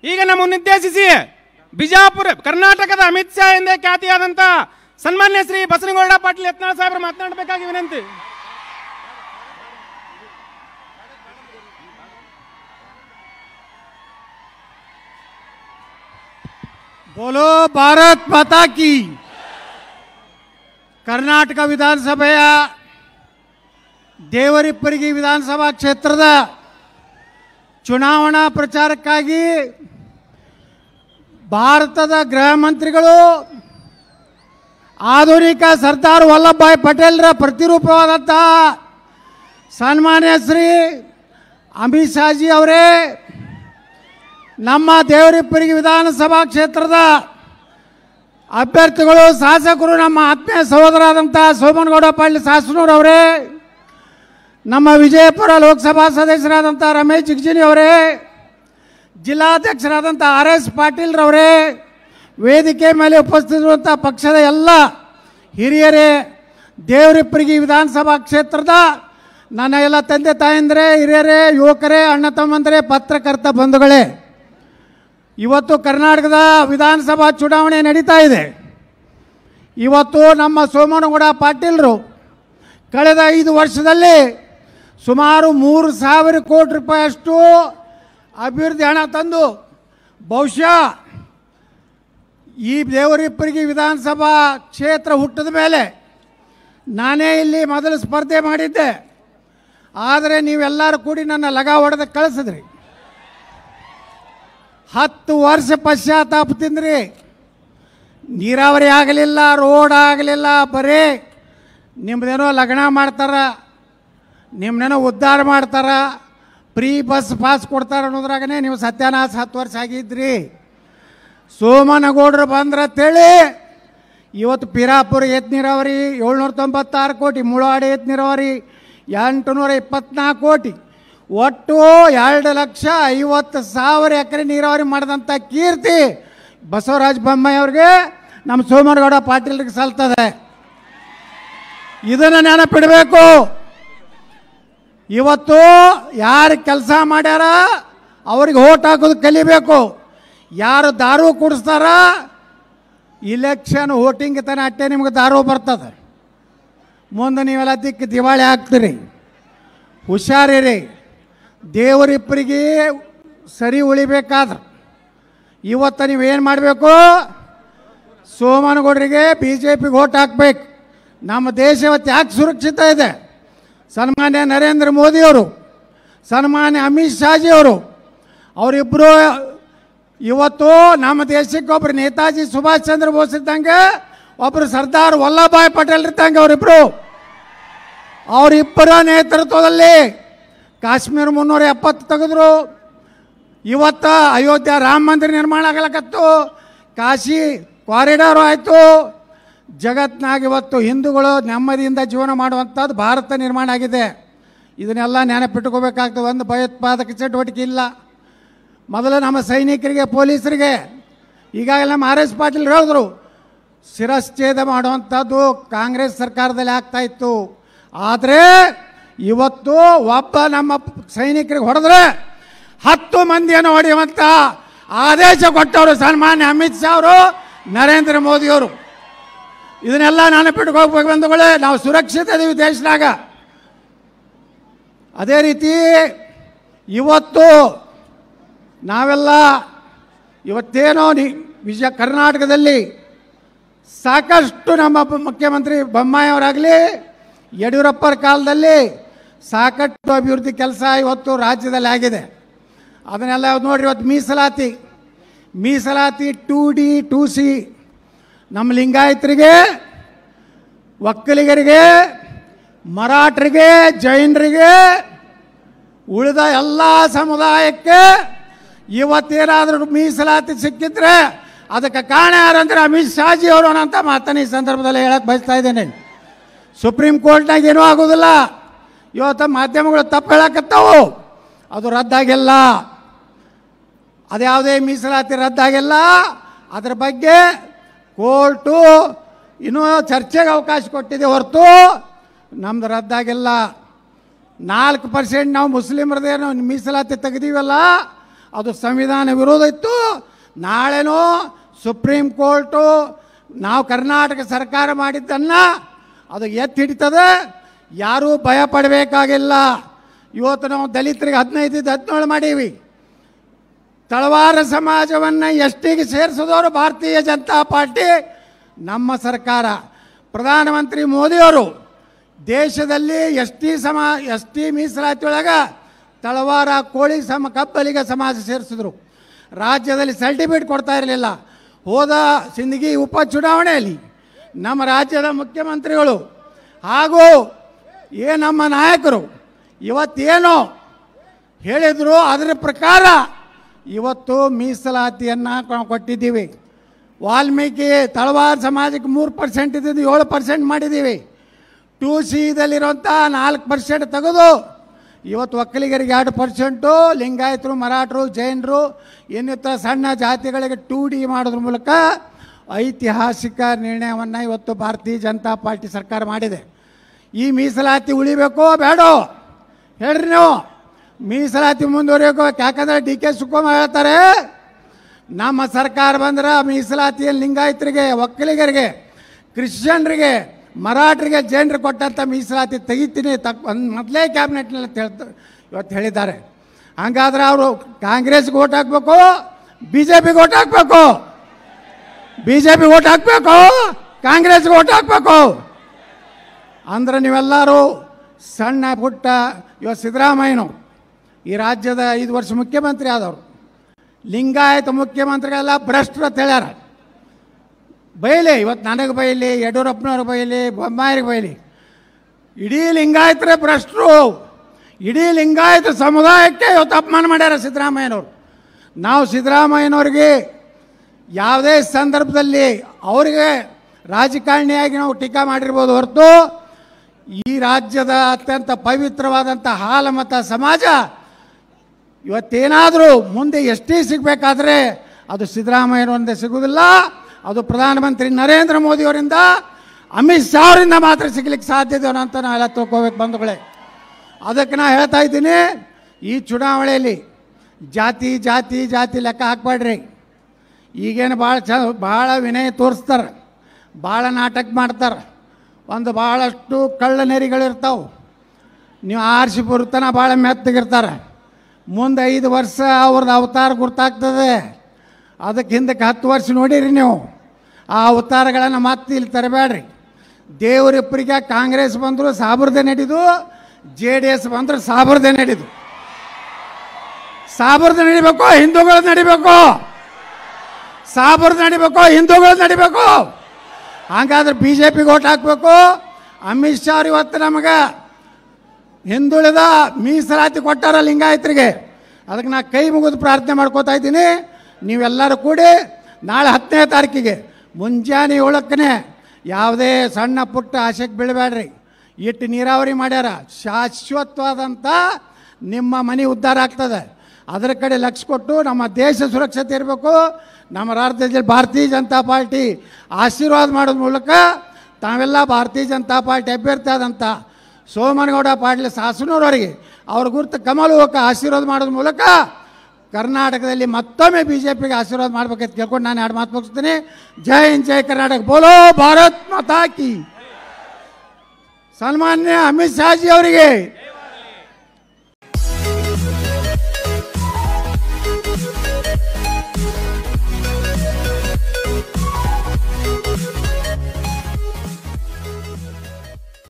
ಈಗ ನಮ್ಮನ್ನುದ್ದೇಶಿಸಿ ಬಿಜಾಪುರ ಕರ್ನಾಟಕದ ಅಮಿತ್ ಶಾ ಎಂದೇ ಖ್ಯಾತಿಯಾದಂತ ಸನ್ಮಾನ್ಯ ಶ್ರೀ ಬಸನಗೌಡ ಪಾಟೀಲ್ ಯತ್ನಾಳ್ ಸಾಹೇಬರು ಮಾತನಾಡಬೇಕಾಗಿ ವಿನಂತಿ बोलो भारत माता की ಕರ್ನಾಟಕ ವಿಧಾನಸಭೆಯ ದೇವರಿಪ್ಪರಿಗೆ ವಿಧಾನಸಭಾ ಕ್ಷೇತ್ರದ ಚುನಾವಣಾ ಪ್ರಚಾರಕ್ಕಾಗಿ ಭಾರತದ ಗೃಹ ಮಂತ್ರಿಗಳು ಆಧುನಿಕ ಸರ್ದಾರ್ ವಲ್ಲಭಭಾಯ್ ಪಟೇಲ್ರ ಪ್ರತಿರೂಪವಾದಂತಹ ಸನ್ಮಾನ್ಯ ಶ್ರೀ ಅಮಿತ್ ಶಾಜಿ ಅವರೇ ನಮ್ಮ ದೇವರಿಪ್ಪರಿಗೆ ವಿಧಾನಸಭಾ ಕ್ಷೇತ್ರದ ಅಭ್ಯರ್ಥಿಗಳು ಶಾಸಕರು ನಮ್ಮ ಆತ್ಮೀಯ ಸಹೋದರಾದಂಥ ಸೋಮನಗೌಡ ಪಾಟೀಲ್ ಶಾಸನೂರ್ ಅವರೇ ನಮ್ಮ ವಿಜಯಪುರ ಲೋಕಸಭಾ ಸದಸ್ಯರಾದಂಥ ರಮೇಶ್ ಜಿಗ್ಜಿನಿ ಅವರೇ ಜಿಲ್ಲಾಧ್ಯಕ್ಷರಾದಂಥ ಆರ್ ಎಸ್ ಪಾಟೀಲ್ರವರೇ ವೇದಿಕೆ ಮೇಲೆ ಉಪಸ್ಥಿತರುವಂಥ ಪಕ್ಷದ ಎಲ್ಲ ಹಿರಿಯರೇ ದೇವರಿಪ್ಪರಿಗೆ ವಿಧಾನಸಭಾ ಕ್ಷೇತ್ರದ ನನ್ನ ಎಲ್ಲ ತಂದೆ ತಾಯಂದಿರೇ ಹಿರಿಯರೇ ಯುವಕರೇ ಅಣ್ಣ ತಮ್ಮಂದರೇ ಪತ್ರಕರ್ತ ಬಂಧುಗಳೇ ಇವತ್ತು ಕರ್ನಾಟಕದ ವಿಧಾನಸಭಾ ಚುನಾವಣೆ ನಡೀತಾ ಇದೆ ಇವತ್ತು ನಮ್ಮ ಸೋಮನಗೌಡ ಪಾಟೀಲರು ಕಳೆದ ಐದು ವರ್ಷದಲ್ಲಿ ಸುಮಾರು ಮೂರು ಸಾವಿರ ಕೋಟಿ ರೂಪಾಯಿಯಷ್ಟು ಅಭಿವೃದ್ಧಿ ಹಣ ತಂದು ಬಹುಶಃ ಈ ದೇವರಿಪ್ಪರಿಗೆ ವಿಧಾನಸಭಾ ಕ್ಷೇತ್ರ ಹುಟ್ಟಿದ ಮೇಲೆ ನಾನೇ ಇಲ್ಲಿ ಮೊದಲು ಸ್ಪರ್ಧೆ ಮಾಡಿದ್ದೆ ಆದರೆ ನೀವೆಲ್ಲರೂ ಕೂಡಿ ನನ್ನ ಲಗ ಹೊಡೆದು ಕಳಿಸಿದ್ರಿ ಹತ್ತು ವರ್ಷ ಪಶ್ಚಾತ್ತಾಪ ತಿಂದ್ರಿ ನೀರಾವರಿ ಆಗಲಿಲ್ಲ ರೋಡ್ ಆಗಲಿಲ್ಲ ಬರೀ ನಿಮ್ದೇನೋ ಲಗ್ನ ಮಾಡ್ತಾರ ನಿಮ್ಮನ್ನೇನೋ ಉದ್ಧಾರ ಮಾಡ್ತಾರ ಫ್ರೀ ಬಸ್ ಪಾಸ್ ಕೊಡ್ತಾರ ಅನ್ನೋದ್ರಾಗನೇ ನೀವು ಸತ್ಯಾನಾಶ ಹತ್ತು ವರ್ಷ ಆಗಿದ್ರಿ ಸೋಮನಗೌಡರು ಬಂದ್ರತ್ತೇಳಿ ಇವತ್ತು ಪಿರಾಪುರ ಏತ್ ನೀರಾವರಿ ಏಳ್ನೂರ ತೊಂಬತ್ತಾರು ಕೋಟಿ ಮುಳವಾಡಿ ಏತ್ ನೀರಾವರಿ ಎಂಟುನೂರ ಇಪ್ಪತ್ನಾಲ್ಕು ಕೋಟಿ ಒಟ್ಟು ಎರಡು ಲಕ್ಷ ಐವತ್ತು ಸಾವಿರ ಎಕರೆ ನೀರಾವರಿ ಮಾಡಿದಂಥ ಕೀರ್ತಿ ಬಸವರಾಜ ಬೊಮ್ಮಾಯಿ ಅವ್ರಿಗೆ ನಮ್ಮ ಸೋಮನಗೌಡ ಪಾಟೀಲ್ರಿಗೆ ಸಲ್ತದೆ ಇದನ್ನು ನೆನಪಿಡಬೇಕು ಇವತ್ತು ಯಾರು ಕೆಲಸ ಮಾಡ್ಯಾರ ಅವ್ರಿಗೆ ಓಟ್ ಹಾಕೋದು ಕಲಿಬೇಕು ಯಾರು ದಾರು ಕುಡಿಸ್ತಾರ ಇಲೆಕ್ಷನ್ ವೋಟಿಂಗ್ ತನ ಅಟ್ಟೆ ನಿಮ್ಗೆ ದಾರು ಬರ್ತದೆ ಮುಂದೆ ನೀವೆಲ್ಲ ದಿಕ್ಕು ದಿವಾಳಿ ಆಗ್ತೀರಿ ಹುಷಾರಿರಿ ದೇವರಿಬ್ಬರಿಗೆ ಸರಿ ಉಳಿಬೇಕಾದ್ರೆ ಇವತ್ತು ನೀವೇನು ಮಾಡಬೇಕು ಸೋಮನಗೌಡರಿಗೆ ಬಿ ಜೆ ಪಿಗೆ ಓಟ್ ಹಾಕ್ಬೇಕು ನಮ್ಮ ದೇಶ ಇವತ್ತು ಯಾಕೆ ಸುರಕ್ಷಿತ ಇದೆ ಸನ್ಮಾನ್ಯ ನರೇಂದ್ರ ಮೋದಿಯವರು ಸನ್ಮಾನ್ಯ ಅಮಿತ್ ಶಾಜಿಯವರು ಅವರಿಬ್ಬರು ಇವತ್ತು ನಮ್ಮ ದೇಶಕ್ಕೆ ಒಬ್ಬರು ನೇತಾಜಿ ಸುಭಾಷ್ ಚಂದ್ರ ಬೋಸ್ ಇದ್ದಂಗೆ ಒಬ್ಬರು ಸರ್ದಾರ್ ವಲ್ಲಭಭಾಯ್ ಪಟೇಲ್ ಇದ್ದಂಗೆ ಅವರಿಬ್ಬರು ಅವರಿಬ್ಬರ ನೇತೃತ್ವದಲ್ಲಿ ಕಾಶ್ಮೀರ ಮುನ್ನೂರ ಎಪ್ಪತ್ತು ತೆಗೆದ್ರು ಇವತ್ತು ಅಯೋಧ್ಯ ರಾಮ ಮಂದಿರ ನಿರ್ಮಾಣ ಆಗಲಕತ್ತು ಕಾಶಿ ಕಾರಿಡಾರು ಆಯಿತು ಜಗತ್ನಾಗ ಇವತ್ತು ಹಿಂದೂಗಳು ನೆಮ್ಮದಿಯಿಂದ ಜೀವನ ಮಾಡುವಂಥದ್ದು ಭಾರತ ನಿರ್ಮಾಣ ಆಗಿದೆ ಇದನ್ನೆಲ್ಲ ನೆನಪಿಟ್ಕೋಬೇಕಾಗ್ತದೆ ಒಂದು ಭಯೋತ್ಪಾದಕ ಚಟುವಟಿಕೆ ಇಲ್ಲ ಮೊದಲು ನಮ್ಮ ಸೈನಿಕರಿಗೆ ಪೊಲೀಸರಿಗೆ ಈಗಾಗಲೇ ನಮ್ಮ ಆರ್ ಎಸ್ ಪಾಟೀಲ್ ಹೇಳಿದ್ರು ಶಿರಶ್ಛೇದ ಮಾಡುವಂಥದ್ದು ಕಾಂಗ್ರೆಸ್ ಸರ್ಕಾರದಲ್ಲಿ ಆಗ್ತಾ ಇತ್ತು ಆದರೆ ಇವತ್ತು ಒಬ್ಬ ನಮ್ಮ ಸೈನಿಕರಿಗೆ ಹೊಡೆದ್ರೆ ಹತ್ತು ಮಂದಿಯನ್ನು ಹೊಡೆಯುವಂಥ ಆದೇಶ ಕೊಟ್ಟವರು ಸನ್ಮಾನ್ಯ ಅಮಿತ್ ಶಾ ಅವರು ನರೇಂದ್ರ ಮೋದಿಯವರು ಇದನ್ನೆಲ್ಲ ನೆನಪಿಟ್ಕೋಗ್ಬೇಕು ಬಂಧುಗಳೇ ನಾವು ಸುರಕ್ಷಿತ ಇದೀವಿ ದೇಶದಾಗ ಅದೇ ರೀತಿ ಇವತ್ತು ನಾವೆಲ್ಲ ಇವತ್ತೇನೋ ನಿ ವಿಜಯ ಕರ್ನಾಟಕದಲ್ಲಿ ಸಾಕಷ್ಟು ನಮ್ಮ ಬ- ಮುಖ್ಯಮಂತ್ರಿ ಬೊಮ್ಮಾಯಿ ಅವರಾಗಲಿ ಯಡಿಯೂರಪ್ಪರ ಕಾಲದಲ್ಲಿ ಸಾಕಷ್ಟು ಅಭಿವೃದ್ಧಿ ಕೆಲಸ ಇವತ್ತು ರಾಜ್ಯದಲ್ಲಿ ಆಗಿದೆ ಅದನ್ನೆಲ್ಲ ನೋಡ್ರಿ ಇವತ್ತು ಮೀಸಲಾತಿ ಮೀಸಲಾತಿ ಟು ಡಿ ಟು ಸಿ ನಮ್ಮ ಲಿಂಗಾಯತರಿಗೆ ಒಕ್ಕಲಿಗರಿಗೆ ಮರಾಠರಿಗೆ ಜೈನರಿಗೆ ಉಳಿದ ಎಲ್ಲ ಸಮುದಾಯಕ್ಕೆ ಇವತ್ತೇನಾದರೂ ಮೀಸಲಾತಿ ಸಿಕ್ಕಿದ್ರೆ ಅದಕ್ಕೆ ಕಾರಣ ಯಾರಂದ್ರೆ ಅಮಿತ್ ಶಾಜಿ ಅವರು ಅಂತ ಮಾತನ್ನು ಈ ಸಂದರ್ಭದಲ್ಲಿ ಹೇಳಕ್ಕೆ ಬಯಸ್ತಾ ಇದ್ದೇನೆ ಸುಪ್ರೀಂ ಕೋರ್ಟ್ನಾಗ ಏನೂ ಆಗೋದಿಲ್ಲ ಇವತ್ತು ಮಾಧ್ಯಮಗಳು ತಪ್ಪು ಹೇಳಕತ್ತಾವು ಅದು ರದ್ದಾಗಿಲ್ಲ ಅದ್ಯಾವುದೇ ಮೀಸಲಾತಿ ರದ್ದಾಗಿಲ್ಲ ಅದರ ಬಗ್ಗೆ ಕೋರ್ಟು ಇನ್ನೂ ಚರ್ಚೆಗೆ ಅವಕಾಶ ಕೊಟ್ಟಿದೆ ಹೊರತು ನಮ್ದು ರದ್ದಾಗಿಲ್ಲ ನಾಲ್ಕು ಪರ್ಸೆಂಟ್ ನಾವು ಮುಸ್ಲಿಮರದೇನು ಮೀಸಲಾತಿ ತೆಗೆದೀವಲ್ಲ ಅದು ಸಂವಿಧಾನ ವಿರೋಧ ಇತ್ತು ನಾಳೆನೋ ಸುಪ್ರೀಂ ಕೋರ್ಟು ನಾವು ಕರ್ನಾಟಕ ಸರ್ಕಾರ ಮಾಡಿದ್ದನ್ನು ಅದು ಎತ್ತಿ ಹಿಡಿತದೆ ಯಾರೂ ಭಯ ಪಡಬೇಕಾಗಿಲ್ಲ ಇವತ್ತು ನಾವು ದಲಿತರಿಗೆ ಹದಿನೈದು ಹದಿನೇಳು ಮಾಡೀವಿ ತಳವಾರ ಸಮಾಜವನ್ನು ಎಸ್ ಟಿಗೆ ಸೇರಿಸಿದವರು ಭಾರತೀಯ ಜನತಾ ಪಾರ್ಟಿ ನಮ್ಮ ಸರ್ಕಾರ ಪ್ರಧಾನಮಂತ್ರಿ ಮೋದಿಯವರು ದೇಶದಲ್ಲಿ ಎಸ್ ಟಿ ಸಮಾ ಎಸ್ ಟಿ ಮೀಸಲಾತಿಯೊಳಗೆ ತಳವಾರ ಕೋಳಿ ಸಮ ಕಬ್ಬಲಿಗ ಸಮಾಜ ಸೇರಿಸಿದ್ರು ರಾಜ್ಯದಲ್ಲಿ ಸರ್ಟಿಫಿಕೇಟ್ ಕೊಡ್ತಾ ಇರಲಿಲ್ಲ ಹೋದ ಸಿಂದಗಿ ಉಪಚುನಾವಣೆಯಲ್ಲಿ ನಮ್ಮ ರಾಜ್ಯದ ಮುಖ್ಯಮಂತ್ರಿಗಳು ಹಾಗೂ ಏ ನಮ್ಮ ನಾಯಕರು ಇವತ್ತೇನೋ ಹೇಳಿದರು ಅದರ ಪ್ರಕಾರ ಇವತ್ತು ಮೀಸಲಾತಿಯನ್ನು ನಾವು ಕೊಟ್ಟಿದ್ದೀವಿ ವಾಲ್ಮೀಕಿ ತಳವಾರ ಸಮಾಜಕ್ಕೆ ಮೂರು ಪರ್ಸೆಂಟ್ ಇದ್ದಿದ್ದು ಏಳು ಪರ್ಸೆಂಟ್ ಮಾಡಿದ್ದೀವಿ ಟು ಸಿದಲ್ಲಿರುವಂಥ ನಾಲ್ಕು ಪರ್ಸೆಂಟ್ ತೆಗೆದು ಇವತ್ತು ಒಕ್ಕಲಿಗರಿಗೆ ಎರಡು ಪರ್ಸೆಂಟು ಲಿಂಗಾಯತರು ಮರಾಠರು ಜೈನರು ಇನ್ನಿತರ ಸಣ್ಣ ಜಾತಿಗಳಿಗೆ ಟೂ ಡಿ ಮಾಡೋದ್ರ ಮೂಲಕ ಐತಿಹಾಸಿಕ ನಿರ್ಣಯವನ್ನು ಇವತ್ತು ಭಾರತೀಯ ಜನತಾ ಪಾರ್ಟಿ ಸರ್ಕಾರ ಮಾಡಿದೆ ಈ ಮೀಸಲಾತಿ ಉಳಿಬೇಕೋ ಬೇಡೋ ಹೇಳ್ರಿ ನೀವು ಮೀಸಲಾತಿ ಮುಂದುವರಿಬೇಕು ಯಾಕಂದ್ರೆ ಡಿ ಕೆ ಶಿವಕುಮಾರ್ ಹೇಳ್ತಾರೆ ನಮ್ಮ ಸರ್ಕಾರ ಬಂದ್ರೆ ಮೀಸಲಾತಿಯಲ್ಲಿ ಲಿಂಗಾಯತರಿಗೆ ಒಕ್ಕಲಿಗರಿಗೆ ಕ್ರಿಶ್ಚಿಯನ್ರಿಗೆ ಮರಾಠರಿಗೆ ಜೈನರಿಗೆ ಕೊಟ್ಟಂಥ ಮೀಸಲಾತಿ ತೆಗಿತೀನಿ ತಕ್ ಒಂದು ಮೊದಲೇ ಕ್ಯಾಬಿನೆಟ್ನಲ್ಲಿ ಅಂತ ಹೇಳ್ತಾರೆ ಇವತ್ತು ಹೇಳಿದ್ದಾರೆ ಹಂಗಾದ್ರೆ ಅವರು ಕಾಂಗ್ರೆಸ್ಗೆ ಓಟ್ ಹಾಕ್ಬೇಕು ಬಿ ಜೆ ಪಿಗೆ ಓಟ್ ಹಾಕ್ಬೇಕು ಬಿ ಜೆ ಪಿ ಓಟ್ ಹಾಕ್ಬೇಕು ಕಾಂಗ್ರೆಸ್ಗೆ ಓಟ್ ಹಾಕ್ಬೇಕು ಅಂದ್ರೆ ನೀವೆಲ್ಲರೂ ಸಣ್ಣ ಪುಟ್ಟ ಇವತ್ತು ಸಿದ್ದರಾಮಯ್ಯನು ಈ ರಾಜ್ಯದ ಐದು ವರ್ಷ ಮುಖ್ಯಮಂತ್ರಿ ಆದವರು ಲಿಂಗಾಯತ ಮುಖ್ಯಮಂತ್ರಿಗಳೆಲ್ಲ ಭ್ರಷ್ಟರು ಅಂತ ಹೇಳ್ಯಾರ ಬೈಲಿ ಇವತ್ತು ನನಗೆ ಬೈಲಿ ಯಡಿಯೂರಪ್ಪನವ್ರಿಗೆ ಬೈಲಿ ಬೊಮ್ಮಾಯಿಗೆ ಬೈಲಿ ಇಡೀ ಲಿಂಗಾಯತರೇ ಭ್ರಷ್ಟರು ಇಡೀ ಲಿಂಗಾಯತ ಸಮುದಾಯಕ್ಕೆ ಇವತ್ತು ಅಪಮಾನ ಮಾಡ್ಯಾರ ಸಿದ್ದರಾಮಯ್ಯನವರು ನಾವು ಸಿದ್ದರಾಮಯ್ಯನವ್ರಿಗೆ ಯಾವುದೇ ಸಂದರ್ಭದಲ್ಲಿ ಅವರಿಗೆ ರಾಜಕಾರಣಿಯಾಗಿ ನಾವು ಟೀಕಾ ಮಾಡಿರ್ಬೋದು ಹೊರತು ಈ ರಾಜ್ಯದ ಅತ್ಯಂತ ಪವಿತ್ರವಾದಂಥ ಹಾಲಮತ ಸಮಾಜ ಇವತ್ತೇನಾದರೂ ಮುಂದೆ ಎಷ್ಟೇ ಸಿಗಬೇಕಾದ್ರೆ ಅದು ಸಿದ್ದರಾಮಯ್ಯನವರಿಂದ ಸಿಗುವುದಿಲ್ಲ ಅದು ಪ್ರಧಾನಮಂತ್ರಿ ನರೇಂದ್ರ ಮೋದಿಯವರಿಂದ ಅಮಿತ್ ಶಾ ಅವರಿಂದ ಮಾತ್ರ ಸಿಗ್ಲಿಕ್ಕೆ ಸಾಧ್ಯತೆ ಅಂತ ನಾವೆಲ್ಲ ತಿಳ್ಕೋಬೇಕು ಬಂಧುಗಳೇ ಅದಕ್ಕೆ ನಾ ಹೇಳ್ತಾ ಇದ್ದೀನಿ ಈ ಚುನಾವಣೆಯಲ್ಲಿ ಜಾತಿ ಜಾತಿ ಜಾತಿ ಲೆಕ್ಕ ಹಾಕ್ಬೇಡ್ರಿ ಈಗೇನು ಭಾಳ ಚ ಭಾಳ ವಿನಯ ತೋರಿಸ್ತಾರೆ ಭಾಳ ನಾಟಕ ಮಾಡ್ತಾರೆ ಒಂದು ಭಾಳಷ್ಟು ಕಳ್ಳ ನೆರಿಗಳಿರ್ತಾವೆ ನೀವು ಆರಿಸಿ ಬರುತ್ತಾನ ಭಾಳ ಮೆತ್ತಗಿರ್ತಾರೆ ಮುಂದೆ ಐದು ವರ್ಷ ಅವ್ರದ್ದು ಅವತಾರ ಗುರ್ತಾಗ್ತದೆ ಅದಕ್ಕೆ ಹಿಂದಕ್ಕೆ ಹತ್ತು ವರ್ಷ ನೋಡಿರಿ ನೀವು ಆ ಅವತಾರಗಳನ್ನು ಮತ್ತೆ ಇಲ್ಲಿ ತರಬೇಡ್ರಿ ದೇವರಿಬ್ಬರಿಗೆ ಕಾಂಗ್ರೆಸ್ ಬಂದರು ಸಾಬರ್ದೆ ನಡೀದು ಜೆ ಡಿ ಎಸ್ ಬಂದರು ಸಾಬರ್ದೆ ನಡೀದು ಸಾಬರ್ದು ನಡಿಬೇಕು ಹಿಂದೂಗಳು ನಡಿಬೇಕು ಸಾಬರ್ದು ನಡಿಬೇಕು ಹಿಂದೂಗಳು ನಡಿಬೇಕು ಹಾಗಾದ್ರೆ ಬಿ ಜೆ ಪಿಗೆ ಓಟ್ ಹಾಕಬೇಕು ಅಮಿತ್ ಶಾ ಅವ್ರು ಇವತ್ತು ನಮಗೆ ಹಿಂದುಳಿದ ಮೀಸಲಾತಿ ಕೊಟ್ಟಾರ ಲಿಂಗಾಯತರಿಗೆ ಅದಕ್ಕೆ ನಾ ಕೈ ಮುಗಿದು ಪ್ರಾರ್ಥನೆ ಮಾಡ್ಕೋತಾ ಇದ್ದೀನಿ ನೀವೆಲ್ಲರೂ ಕೂಡಿ ನಾಳೆ ಹತ್ತನೇ ತಾರೀಕಿಗೆ ಮುಂಜಾನೆ ಏಳಕ್ಕನೆ ಯಾವುದೇ ಸಣ್ಣ ಪುಟ್ಟ ಆಸೆಗೆ ಬೀಳಬೇಡ್ರಿ ಇಟ್ಟು ನೀರಾವರಿ ಮಾಡ್ಯಾರ ಶಾಶ್ವತವಾದಂಥ ನಿಮ್ಮ ಮನೆ ಉದ್ಧಾರ ಆಗ್ತದೆ ಅದರ ಕಡೆ ಲಕ್ಷ್ಯ ಕೊಟ್ಟು ನಮ್ಮ ದೇಶ ಸುರಕ್ಷತೆ ಇರಬೇಕು ನಮ್ಮ ರಾಜ್ಯದಲ್ಲಿ ಭಾರತೀಯ ಜನತಾ ಪಾರ್ಟಿ ಆಶೀರ್ವಾದ ಮಾಡೋದ್ರ ಮೂಲಕ ತಾವೆಲ್ಲ ಭಾರತೀಯ ಜನತಾ ಪಾರ್ಟಿ ಅಭ್ಯರ್ಥಿ ಆದಂಥ ಸೋಮನಗೌಡ ಪಾಟೀಲ್ ಸಾಸನೂರವರಿಗೆ ಅವ್ರ ಗುರುತು ಕಮಲುವಕ್ಕೆ ಆಶೀರ್ವಾದ ಮಾಡೋದ್ರ ಮೂಲಕ ಕರ್ನಾಟಕದಲ್ಲಿ ಮತ್ತೊಮ್ಮೆ ಬಿ ಜೆ ಪಿಗೆ ಆಶೀರ್ವಾದ ಮಾಡ್ಬೇಕಂತ ಕೇಳ್ಕೊಂಡು ನಾನು ಎರಡು ಮಾತು ಮುಗಿಸ್ತೀನಿ ಜೈ ಹಿಂದ್ ಜೈ ಕರ್ನಾಟಕ ಬೋಲೋ ಭಾರತ್ ಮಾತಾ ಕಿ ಸನ್ಮಾನ್ಯ ಅಮಿತ್ ಶಾಜಿ ಅವರಿಗೆ